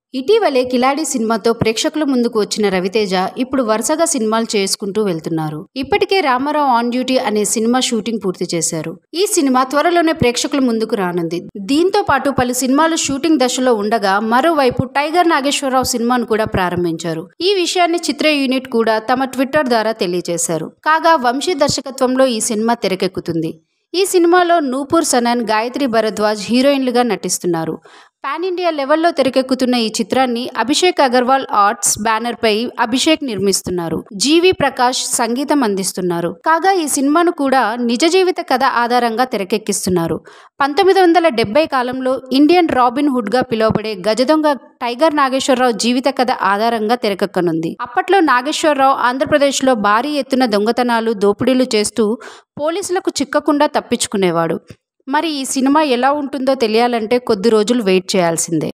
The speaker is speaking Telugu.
ఇటీవలే కిలాడి సినిమాతో ప్రేక్షకుల ముందుకు వచ్చిన రవితేజ ఇప్పుడు వరుసగా సినిమాలు చేసుకుంటూ వెళ్తున్నారు ఇప్పటికే రామారావు ఆన్ డ్యూటీ అనే సినిమా షూటింగ్ పూర్తి చేశారు ఈ సినిమా త్వరలోనే ప్రేక్షకుల ముందుకు రానుంది దీంతో పాటు పలు సినిమాలు షూటింగ్ దశలో ఉండగా మరోవైపు టైగర్ నాగేశ్వరరావు సినిమాను కూడా ప్రారంభించారు ఈ విషయాన్ని చిత్ర యూనిట్ కూడా తమ ట్విట్టర్ ద్వారా తెలియజేశారు కాగా వంశీ దర్శకత్వంలో ఈ సినిమా తెరకెక్కుతుంది ఈ సినిమాలో నూపూర్ సనన్ గాయత్రి భరద్వాజ్ హీరోయిన్లుగా నటిస్తున్నారు పాన్ ఇండియా లెవెల్లో తెరకెక్కుతున్న ఈ చిత్రాన్ని అభిషేక్ అగర్వాల్ ఆర్ట్స్ బ్యానర్ పై అభిషేక్ నిర్మిస్తున్నారు జీవి ప్రకాష్ సంగీతం అందిస్తున్నారు కాగా ఈ సినిమాను కూడా నిజ జీవిత కథ ఆధారంగా తెరకెక్కిస్తున్నారు పంతొమ్మిది వందల డెబ్బై కాలంలో ఇండియన్ రాబిన్ హుడ్ గా పిలువబడే గజదొంగ టైగర్ నాగేశ్వరరావు జీవిత కథ ఆధారంగా తెరకెక్కనుంది అప్పట్లో నాగేశ్వరరావు ఆంధ్రప్రదేశ్లో భారీ ఎత్తున దొంగతనాలు దోపిడీలు చేస్తూ పోలీసులకు చిక్కకుండా తప్పించుకునేవాడు మరి ఈ సినిమా ఎలా ఉంటుందో తెలియాలంటే కొద్ది రోజులు వెయిట్ చేయాల్సిందే